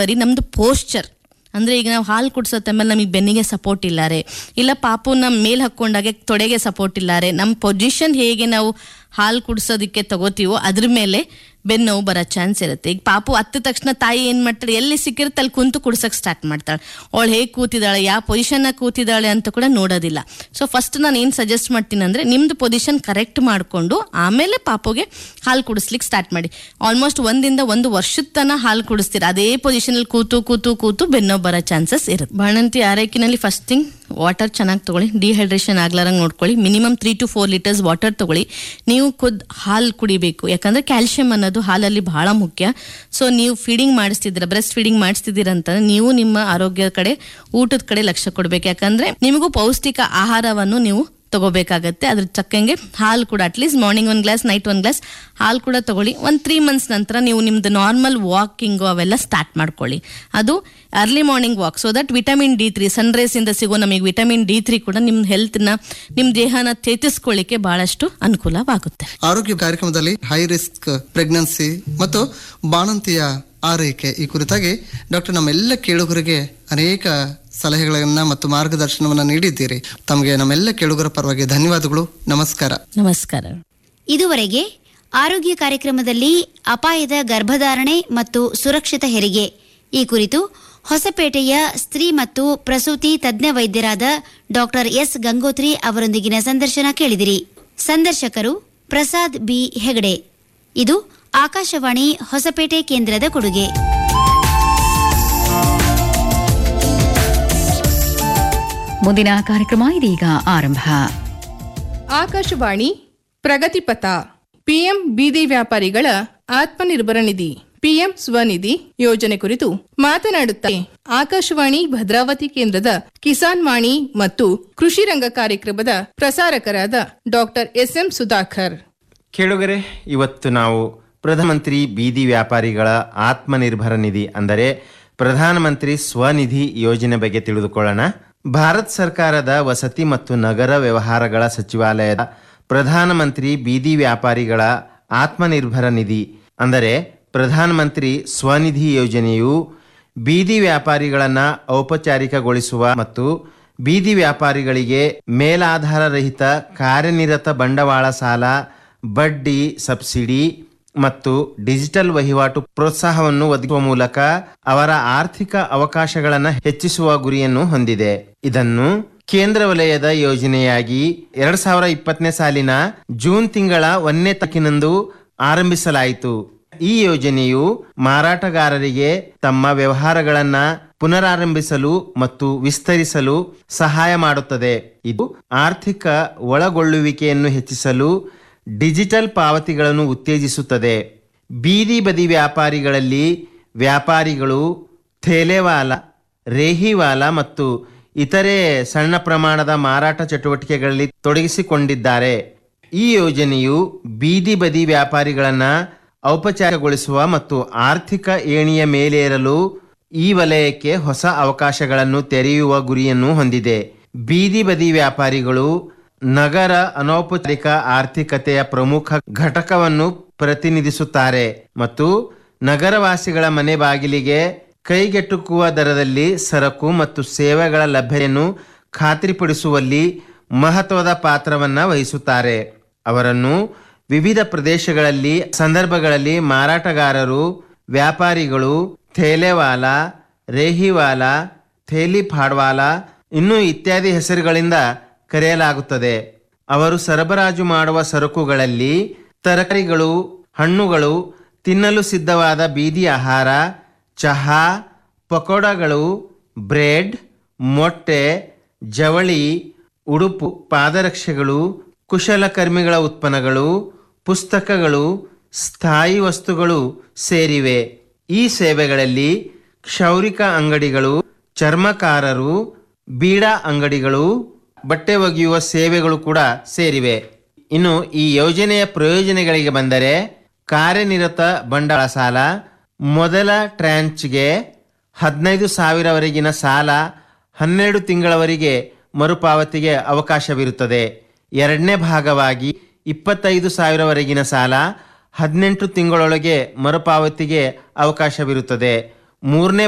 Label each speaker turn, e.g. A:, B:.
A: ಬರೀ ನಮ್ದು ಪೋಸ್ಚರ್ ಅಂದ್ರೆ ಈಗ ನಾವು ಹಾಲು ಕುಡ್ಸೋ ಟೈಮಲ್ಲಿ ನಮಗೆ ಬೆನ್ನಿಗೆ ಸಪೋರ್ಟ್ ಇಲ್ಲಾರೆ ಇಲ್ಲ ಪಾಪುನ ಮೇಲ್ ಹಾಕೊಂಡಾಗೆ ತೊಡೆಗೆ ಸಪೋರ್ಟ್ ಇಲ್ಲಾರೆ ನಮ್ಮ ಪೊಸಿಷನ್ ಹೇಗೆ ನಾವು ಹಾಲು ಕುಡ್ಸೋದಕ್ಕೆ ತಗೋತೀವೋ ಅದ್ರ ಮೇಲೆ ಬೆನ್ನು ನೋವು ಬರೋ ಚಾನ್ಸ್ ಇರುತ್ತೆ ಈಗ ಪಾಪು ಹತ್ತ ತಕ್ಷಣ ತಾಯಿ ಏನ್ ಮಾಡ್ತಾಳೆ ಎಲ್ಲಿ ಸಿಕ್ಕಿರುತ್ತೆ ಅಲ್ಲಿ ಕುಂತು ಕುಡ್ಸಕ್ ಸ್ಟಾರ್ಟ್ ಮಾಡ್ತಾಳೆ ಅವಳು ಹೇಗೆ ಕೂತಿದ್ದಾಳೆ ಯಾವ ಪೊಸಿಷನ್ ಕೂತಿದ್ದಾಳೆ ಅಂತ ಕೂಡ ನೋಡೋದಿಲ್ಲ ಸೊ ಫಸ್ಟ್ ನಾನು ಏನು ಸಜೆಸ್ಟ್ ಮಾಡ್ತೀನಿ ಅಂದ್ರೆ ನಿಮ್ದು ಪೊಸಿಷನ್ ಕರೆಕ್ಟ್ ಮಾಡಿಕೊಂಡು ಆಮೇಲೆ ಪಾಪುಗೆ ಹಾಲು ಕುಡಿಸ್ಲಿಕ್ಕೆ ಸ್ಟಾರ್ಟ್ ಮಾಡಿ ಆಲ್ಮೋಸ್ಟ್ ಒಂದಿಂದ ಒಂದು ವರ್ಷದ ತನ ಹಾಲು ಕುಡಿಸ್ತೀರ ಅದೇ ಪೊಸಿಷನ್ ಅಲ್ಲಿ ಕೂತು ಕೂತು ಕೂತು ಬೆನ್ನೋ ಬರೋ ಚಾನ್ಸಸ್ ಇರುತ್ತೆ ಬಾಣಂತಿ ಆರೈಕೆನಲ್ಲಿ ಫಸ್ಟ್ ಥಿಂಗ್ ವಾಟರ್ ಚೆನ್ನಾಗಿ ತಗೊಳ್ಳಿ ಡಿಹೈಡ್ರೇಷನ್ ಆಗ್ಲಾರಂಗ್ ನೋಡ್ಕೊಳ್ಳಿ minimum three to four litres water ತಗೊಳ್ಳಿ ನೀವು ಖುದ್ ಹಾಲು ಕುಡಿಬೇಕು ಯಾಕಂದ್ರೆ ಕ್ಯಾಲ್ಸಿಯಂ ಅನ್ನೋದು ಹಾಲಲ್ಲಿ ಬಹಳ ಮುಖ್ಯ ಸೊ ನೀವು ಫೀಡಿಂಗ್ ಮಾಡಿಸ್ತಿದ್ದೀರ ಬ್ರೆಸ್ಟ್ ಫೀಡಿಂಗ್ ಮಾಡಿಸ್ತಿದ್ದೀರ ಅಂತಂದ್ರೆ ನೀವು ನಿಮ್ಮ ಆರೋಗ್ಯದ ಕಡೆ ಊಟದ ಕಡೆ ಲಕ್ಷ್ಯ ಕೊಡ್ಬೇಕು ಯಾಕಂದ್ರೆ ನಿಮಗೂ ಪೌಷ್ಟಿಕ ಆಹಾರವನ್ನು ನೀವು ತಗೋಬೇಕಾಗತ್ತೆ ಅದ್ರ ಚಕ್ಕಂಗೆ ಹಾಲು ಕೂಡ ಅಟ್ಲೀಸ್ಟ್ ಮಾರ್ನಿಂಗ್ ಒಂದು ಗ್ಲಾಸ್ ನೈಟ್ ಒಂದು ಗ್ಲಾಸ್ ಹಾಲು ಕೂಡ ತಗೊಳ್ಳಿ ಒಂದು ತ್ರೀ ಮಂತ್ಸ್ ನಂತರ ನೀವು ನಿಮ್ದು ನಾರ್ಮಲ್ ವಾಕಿಂಗು ಅವೆಲ್ಲ ಸ್ಟಾರ್ಟ್ ಮಾಡ್ಕೊಳ್ಳಿ ಅದು early morning walk so that vitamin D three sunrise ಇಂದ ಸಿಗೋ ನಮಗೆ ವಿಟಮಿನ್ ಡಿ ತ್ರೀ ಕೂಡ ನಿಮ್ಮ ಹೆಲ್ತ್ನ ನಿಮ್ಮ ದೇಹನ ಚೇತರಿಸ್ಕೊಳ್ಳಿಕ್ಕೆ ಬಹಳಷ್ಟು ಅನುಕೂಲವಾಗುತ್ತೆ
B: ಆರೋಗ್ಯ ಕಾರ್ಯಕ್ರಮದಲ್ಲಿ ಹೈ ರಿಸ್ಕ್ ಪ್ರೆಗ್ನೆನ್ಸಿ ಮತ್ತು ಬಾಣಂತಿಯ ಆರೈಕೆ ಈ ಕುರಿತಾಗಿ ಡಾಕ್ಟರ್ ನಮ್ಮೆಲ್ಲ ಕೇಳುಗರಿಗೆ ಅನೇಕ ಸಲಹೆಗಳನ್ನ ಮತ್ತು ಮಾರ್ಗದರ್ಶನವನ್ನ ನೀಡಿದ್ದೀರಿ ತಮಗೆ ನಮ್ಮೆಲ್ಲ ಕೇಳುಗರ ಪರವಾಗಿ ಧನ್ಯವಾದಗಳು ನಮಸ್ಕಾರ
A: ನಮಸ್ಕಾರ
C: ಇದುವರೆಗೆ ಆರೋಗ್ಯ ಕಾರ್ಯಕ್ರಮದಲ್ಲಿ ಅಪಾಯದ ಗರ್ಭಧಾರಣೆ ಮತ್ತು ಸುರಕ್ಷಿತ ಹೆರಿಗೆ ಈ ಕುರಿತು ಹೊಸಪೇಟೆಯ ಸ್ತ್ರೀ ಮತ್ತು ಪ್ರಸೂತಿ ತಜ್ಞ ವೈದ್ಯರಾದ ಡಾಕ್ಟರ್ ಎಸ್ ಗಂಗೋತ್ರಿ ಅವರೊಂದಿಗಿನ ಸಂದರ್ಶನ ಕೇಳಿದಿರಿ ಸಂದರ್ಶಕರು ಪ್ರಸಾದ್ ಬಿ ಹೆಗಡೆ ಇದು ಆಕಾಶವಾಣಿ ಹೊಸಪೇಟೆ ಕೇಂದ್ರದ ಕೊಡುಗೆ
D: ಮುಂದಿನ ಕಾರ್ಯಕ್ರಮ ಇದೀಗ ಆರಂಭ
E: ಆಕಾಶವಾಣಿ ಪ್ರಗತಿಪಥ ಪಿಎಂ ಬೀದಿ ವ್ಯಾಪಾರಿಗಳ ಆತ್ಮನಿರ್ಭರ ನಿಧಿ ಪಿಎಂ ಸ್ವನಿಧಿ ಯೋಜನೆ ಕುರಿತು ಮಾತನಾಡುತ್ತಾ ಆಕಾಶವಾಣಿ ಭದ್ರಾವತಿ ಕೇಂದ್ರದ ಕಿಸಾನ್ ವಾಣಿ ಮತ್ತು ಕೃಷಿ ರಂಗ ಕಾರ್ಯಕ್ರಮದ ಪ್ರಸಾರಕರಾದ ಡಾಕ್ಟರ್ ಎಸ್ಎಂ ಸುಧಾಕರ್
F: ಕೇಳುಗರೆ ಇವತ್ತು ನಾವು ಪ್ರಧಾನಮಂತ್ರಿ ಬೀದಿ ವ್ಯಾಪಾರಿಗಳ ಆತ್ಮನಿರ್ಭರ ನಿಧಿ ಅಂದರೆ ಪ್ರಧಾನಮಂತ್ರಿ ಸ್ವನಿಧಿ ಯೋಜನೆ ಬಗ್ಗೆ ತಿಳಿದುಕೊಳ್ಳೋಣ ಭಾರತ ಸರ್ಕಾರದ ವಸತಿ ಮತ್ತು ನಗರ ವ್ಯವಹಾರಗಳ ಸಚಿವಾಲಯದ ಪ್ರಧಾನಮಂತ್ರಿ ಬೀದಿ ವ್ಯಾಪಾರಿಗಳ ಆತ್ಮನಿರ್ಭರ ನಿಧಿ ಅಂದರೆ ಪ್ರಧಾನಮಂತ್ರಿ ಸ್ವನಿಧಿ ಯೋಜನೆಯು ಬೀದಿ ವ್ಯಾಪಾರಿಗಳನ್ನು ಔಪಚಾರಿಕಗೊಳಿಸುವ ಮತ್ತು ಬೀದಿ ವ್ಯಾಪಾರಿಗಳಿಗೆ ಮೇಲಾಧಾರ ರಹಿತ ಕಾರ್ಯನಿರತ ಬಂಡವಾಳ ಸಾಲ ಬಡ್ಡಿ ಸಬ್ಸಿಡಿ ಮತ್ತು ಡಿಜಿಟಲ್ ವಹಿವಾಟು ಪ್ರೋತ್ಸಾಹವನ್ನು ಒದಗಿಸುವ ಮೂಲಕ ಅವರ ಆರ್ಥಿಕ ಅವಕಾಶಗಳನ್ನು ಹೆಚ್ಚಿಸುವ ಗುರಿಯನ್ನು ಹೊಂದಿದೆ ಇದನ್ನು ಕೇಂದ್ರ ವಲಯದ ಯೋಜನೆಯಾಗಿ ಎರಡ್ ಸಾವಿರ ಇಪ್ಪತ್ತನೇ ಸಾಲಿನ ಜೂನ್ ತಿಂಗಳ ಒಂದನೇ ತಕ್ಕಿನಂದು ಆರಂಭಿಸಲಾಯಿತು ಈ ಯೋಜನೆಯು ಮಾರಾಟಗಾರರಿಗೆ ತಮ್ಮ ವ್ಯವಹಾರಗಳನ್ನ ಪುನರಾರಂಭಿಸಲು ಮತ್ತು ವಿಸ್ತರಿಸಲು ಸಹಾಯ ಮಾಡುತ್ತದೆ ಇದು ಆರ್ಥಿಕ ಒಳಗೊಳ್ಳುವಿಕೆಯನ್ನು ಹೆಚ್ಚಿಸಲು ಡಿಜಿಟಲ್ ಪಾವತಿಗಳನ್ನು ಉತ್ತೇಜಿಸುತ್ತದೆ ಬೀದಿ ಬದಿ ವ್ಯಾಪಾರಿಗಳಲ್ಲಿ ವ್ಯಾಪಾರಿಗಳು ಥೇಲೆವಾಲ ರೇಹಿವಾಲ ಮತ್ತು ಇತರೆ ಸಣ್ಣ ಪ್ರಮಾಣದ ಮಾರಾಟ ಚಟುವಟಿಕೆಗಳಲ್ಲಿ ತೊಡಗಿಸಿಕೊಂಡಿದ್ದಾರೆ ಈ ಯೋಜನೆಯು ಬೀದಿ ಬದಿ ವ್ಯಾಪಾರಿಗಳನ್ನು ಔಪಚಾರಿಕಗೊಳಿಸುವ ಮತ್ತು ಆರ್ಥಿಕ ಏಣಿಯ ಮೇಲೇರಲು ಈ ವಲಯಕ್ಕೆ ಹೊಸ ಅವಕಾಶಗಳನ್ನು ತೆರೆಯುವ ಗುರಿಯನ್ನು ಹೊಂದಿದೆ ಬೀದಿ ಬದಿ ವ್ಯಾಪಾರಿಗಳು ನಗರ ಅನೌಪಚಾರಿಕ ಆರ್ಥಿಕತೆಯ ಪ್ರಮುಖ ಘಟಕವನ್ನು ಪ್ರತಿನಿಧಿಸುತ್ತಾರೆ ಮತ್ತು ನಗರವಾಸಿಗಳ ಮನೆ ಬಾಗಿಲಿಗೆ ಕೈಗೆಟುಕುವ ದರದಲ್ಲಿ ಸರಕು ಮತ್ತು ಸೇವೆಗಳ ಲಭ್ಯತೆಯನ್ನು ಖಾತ್ರಿಪಡಿಸುವಲ್ಲಿ ಮಹತ್ವದ ಪಾತ್ರವನ್ನು ವಹಿಸುತ್ತಾರೆ ಅವರನ್ನು ವಿವಿಧ ಪ್ರದೇಶಗಳಲ್ಲಿ ಸಂದರ್ಭಗಳಲ್ಲಿ ಮಾರಾಟಗಾರರು ವ್ಯಾಪಾರಿಗಳು ಥೇಲೆವಾಲ ರೇಹಿವಾಲ ಥೇಲಿ ಫಾಡ್ವಾಲ ಇನ್ನೂ ಇತ್ಯಾದಿ ಹೆಸರುಗಳಿಂದ ಕರೆಯಲಾಗುತ್ತದೆ ಅವರು ಸರಬರಾಜು ಮಾಡುವ ಸರಕುಗಳಲ್ಲಿ ತರಕಾರಿಗಳು ಹಣ್ಣುಗಳು ತಿನ್ನಲು ಸಿದ್ಧವಾದ ಬೀದಿ ಆಹಾರ ಚಹಾ ಪಕೋಡಗಳು ಬ್ರೆಡ್ ಮೊಟ್ಟೆ ಜವಳಿ ಉಡುಪು ಪಾದರಕ್ಷೆಗಳು ಕುಶಲಕರ್ಮಿಗಳ ಉತ್ಪನ್ನಗಳು ಪುಸ್ತಕಗಳು ಸ್ಥಾಯಿ ವಸ್ತುಗಳು ಸೇರಿವೆ ಈ ಸೇವೆಗಳಲ್ಲಿ ಕ್ಷೌರಿಕ ಅಂಗಡಿಗಳು ಚರ್ಮಕಾರರು ಬೀಡಾ ಅಂಗಡಿಗಳು ಬಟ್ಟೆ ಒಗೆಯುವ ಸೇವೆಗಳು ಕೂಡ ಸೇರಿವೆ ಇನ್ನು ಈ ಯೋಜನೆಯ ಪ್ರಯೋಜನಗಳಿಗೆ ಬಂದರೆ ಕಾರ್ಯನಿರತ ಬಂಡವಾಳ ಸಾಲ ಮೊದಲ ಟ್ರ್ಯಾಂಚ್ಗೆ ಹದಿನೈದು ಸಾವಿರವರೆಗಿನ ಸಾಲ ಹನ್ನೆರಡು ತಿಂಗಳವರೆಗೆ ಮರುಪಾವತಿಗೆ ಅವಕಾಶವಿರುತ್ತದೆ ಎರಡನೇ ಭಾಗವಾಗಿ ಇಪ್ಪತ್ತೈದು ಸಾವಿರವರೆಗಿನ ಸಾಲ ಹದಿನೆಂಟು ತಿಂಗಳೊಳಗೆ ಮರುಪಾವತಿಗೆ ಅವಕಾಶವಿರುತ್ತದೆ ಮೂರನೇ